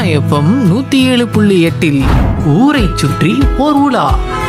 FM நூத்தி ஏழு புள்ளி எட்டில் ஊரை சுற்றி ஓர் உலா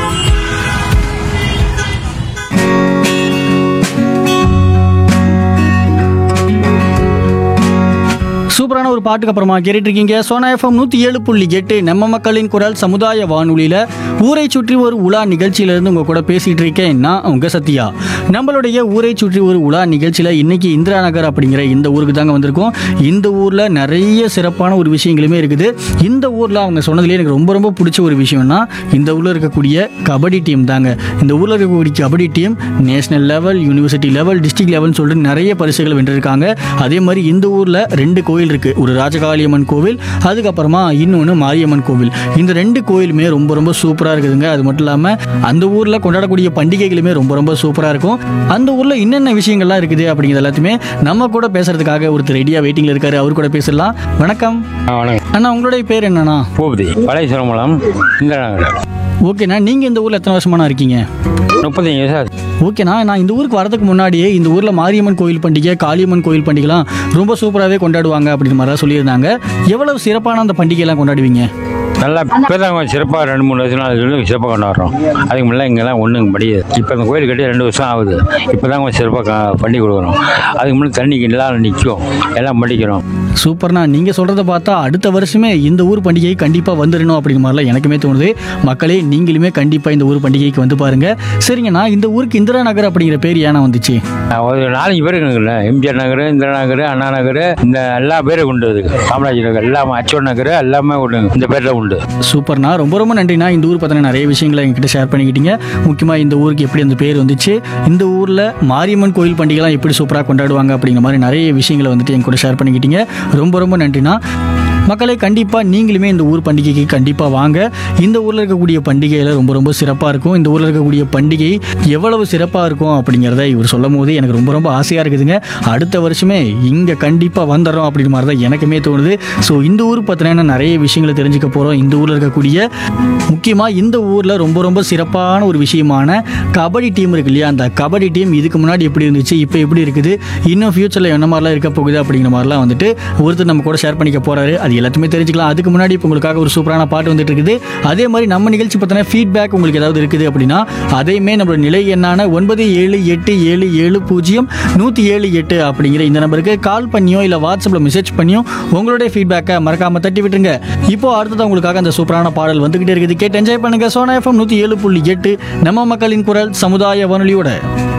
சூப்பரான ஒரு பாட்டுக்கு அப்புறமா கேட்டுட்டு இருக்கீங்க சோனா எஃப்எம் நூற்றி ஏழு புள்ளி எட்டு நம்ம மக்களின் குரல் சமுதாய வானொலியில் ஊரை சுற்றி ஒரு உலா நிகழ்ச்சியிலேருந்து உங்கள் கூட பேசிகிட்டு இருக்கேன் நான் உங்கள் சத்யா நம்மளுடைய ஊரை சுற்றி ஒரு உலா நிகழ்ச்சியில் இன்னைக்கு இந்திரா நகர் அப்படிங்கிற இந்த ஊருக்கு தாங்க வந்திருக்கோம் இந்த ஊரில் நிறைய சிறப்பான ஒரு விஷயங்களுமே இருக்குது இந்த ஊரில் அவங்க சொன்னதுலேயே எனக்கு ரொம்ப ரொம்ப பிடிச்ச ஒரு விஷயம்னா இந்த ஊரில் இருக்கக்கூடிய கபடி டீம் தாங்க இந்த ஊரில் இருக்கக்கூடிய kabaddi team national level university level district லெவல்னு சொல்லிட்டு நிறைய பரிசுகள் வென்றிருக்காங்க அதே மாதிரி இந்த ஊரில் ரெண்டு கோயில் இருக்குது ஒரு ராஜகாளியம்மன் கோவில் அதுக்கப்புறமா இன்னொன்று மாரியம்மன் கோவில் இந்த ரெண்டு கோயிலுமே ரொம்ப ரொம்ப சூப்பராக இருக்குதுங்க அது மட்டும் இல்லாமல் அந்த ஊரில் கொண்டாடக்கூடிய பண்டிகைகளுமே ரொம்ப ரொம்ப சூப்பராக இருக்கும் அந்த ஊரில் என்னென்ன விஷயங்கள்லாம் இருக்குது அப்படிங்கிறது எல்லாத்தையுமே நம்ம கூட பேசுறதுக்காக ஒருத்தர் ரெடியாக வெயிட்டிங்கில் இருக்காரு அவர் கூட பேசலாம் வணக்கம் ஆ, வணக்கம் அண்ணா உங்களுடைய பேர் என்னண்ணா பூபதி பழைய சிரமலம் இந்திரா நகர் ஓகேண்ணா நீங்கள் இந்த ஊரில் எத்தனை வருஷமாண்ணா இருக்கீங்க முப்பத்தஞ்சு வயசு ஆகுது. ஓகேண்ணா நான் இந்த ஊருக்கு வரதுக்கு முன்னாடியே இந்த ஊரில் மாரியம்மன் கோயில் பண்டிகை காளியம்மன் கோயில் பண்டிகைலாம் ரொம்ப சூப்பராகவே கொண்டாடுவாங்க அப்படின்ற மாதிரிலாம் சொல்லியிருந்தாங்க எவ்வளவு சிறப்பான அந்த பண்டிகைலாம் கொண்டாடுவீங்க நல்லா இப்போ தான் கொஞ்சம் சிறப்பாக ரெண்டு மூணு வருஷம் நாலு வருஷம் சிறப்பாக கொண்டாடுறோம் அதுக்கு முன்னே இங்கெல்லாம் ஒன்றும் படியாது இப்போ அந்த கோயில் கட்டி ரெண்டு வருஷம் ஆகுது இப்போ தான் கொஞ்சம் சிறப்பாக பண்ணி கொடுக்குறோம் அதுக்கு முன்னே தண்ணிக்கு எல்லாம் நிற்கும் எல்லாம் படிக்கிறோம் சூப்பர்ண்ணா நீங்கள் சொல்கிறத பார்த்தா அடுத்த வருஷமே இந்த ஊர் பண்டிகை கண்டிப்பாக வந்துடணும் அப்படிங்கிற மாதிரிலாம் எனக்குமே தோணுது மக்களே நீங்களுமே கண்டிப்பாக இந்த ஊர் பண்டிகைக்கு வந்து பாருங்க சரிங்கண்ணா இந்த ஊருக்கு இந்திரா நகர் அப்படிங்கிற பேர் ஏன்னா வந்துச்சு நான் ஒரு நாலஞ்சு பேர் இருக்குல்ல எம்ஜிஆர் நகர் இந்திரா நகர் அண்ணா நகர் இந்த எல்லா பேரும் உண்டு இதுக்கு காமராஜ் நகர் எல்லாமே அச்சோன் நகர் எல்லாமே உண்டு இந்த பேரில் உண்டு சூப்பர்ண்ணா ரொம்ப ரொம்ப நன்றிண்ணா இந்த ஊர் பற்றின நிறைய விஷயங்களை எங்ககிட்ட ஷேர் பண்ணிக்கிட்டீங்க முக்கியமாக இந்த ஊருக்கு எப்படி அந்த பேர் வந்துச்சு இந்த ஊரில் மாரியம்மன் கோயில் பண்டிகைலாம் எப்படி சூப்பராக கொண்டாடுவாங்க அப்படிங்கிற மாதிரி நிறைய விஷயங்களை வந்துட்டு எங்க கூட ஷேர் பண்ணிக்கிட்டீங்க ரொம்ப ரொம்ப நன்றிண்ணா மக்களே கண்டிப்பாக நீங்களுமே இந்த ஊர் பண்டிகைக்கு கண்டிப்பாக வாங்க இந்த ஊரில் இருக்கக்கூடிய பண்டிகையில் ரொம்ப ரொம்ப சிறப்பாக இருக்கும் இந்த ஊரில் இருக்கக்கூடிய பண்டிகை எவ்வளவு சிறப்பாக இருக்கும் அப்படிங்கிறத இவர் சொல்லும் போது எனக்கு ரொம்ப ரொம்ப ஆசையாக இருக்குதுங்க அடுத்த வருஷமே இங்கே கண்டிப்பாக வந்துடுறோம் அப்படிங்கிற மாதிரி தான் எனக்குமே தோணுது ஸோ இந்த ஊர் பற்றின நிறைய விஷயங்களை தெரிஞ்சுக்க போகிறோம் இந்த ஊரில் இருக்கக்கூடிய முக்கியமாக இந்த ஊரில் ரொம்ப ரொம்ப சிறப்பான ஒரு விஷயமான கபடி டீம் இருக்கு இல்லையா அந்த கபடி டீம் இதுக்கு முன்னாடி எப்படி இருந்துச்சு இப்போ எப்படி இருக்குது இன்னும் ஃபியூச்சரில் என்ன மாதிரிலாம் இருக்க போகுது அப்படிங்கிற மாதிரிலாம் வந்துட்டு ஒருத்தர் நம்ம கூட ஷேர் பண்ணிக்க போகிறாரு அது எல்லாத்தையுமே தெரிஞ்சுக்கலாம் அதுக்கு முன்னாடி இப்போ உங்களுக்காக ஒரு சூப்பரான பாட்டு வந்துட்டு இருக்குது அதே மாதிரி நம்ம நிகழ்ச்சி பற்றின ஃபீட்பேக் உங்களுக்கு ஏதாவது இருக்குது அப்படின்னா அதையுமே நம்மளோட நிலை எண்ணான ஒன்பது ஏழு எட்டு ஏழு ஏழு பூஜ்ஜியம் நூற்றி ஏழு எட்டு அப்படிங்கிற இந்த நம்பருக்கு கால் பண்ணியோ இல்லை வாட்ஸ்அப்பில் மெசேஜ் பண்ணியோ உங்களுடைய ஃபீட்பேக்கை மறக்காமல் தட்டி விட்டுருங்க இப்போ அடுத்தது உங்களுக்காக அந்த சூப்பரான பாடல் வந்துகிட்டே இருக்குது கேட்டு என்ஜாய் பண்ணுங்க சோனா எஃப்எம் நூற்றி ஏழு புள்ளி எட்டு நம்ம மக்களின் குரல் சமுதாய வானொலியோட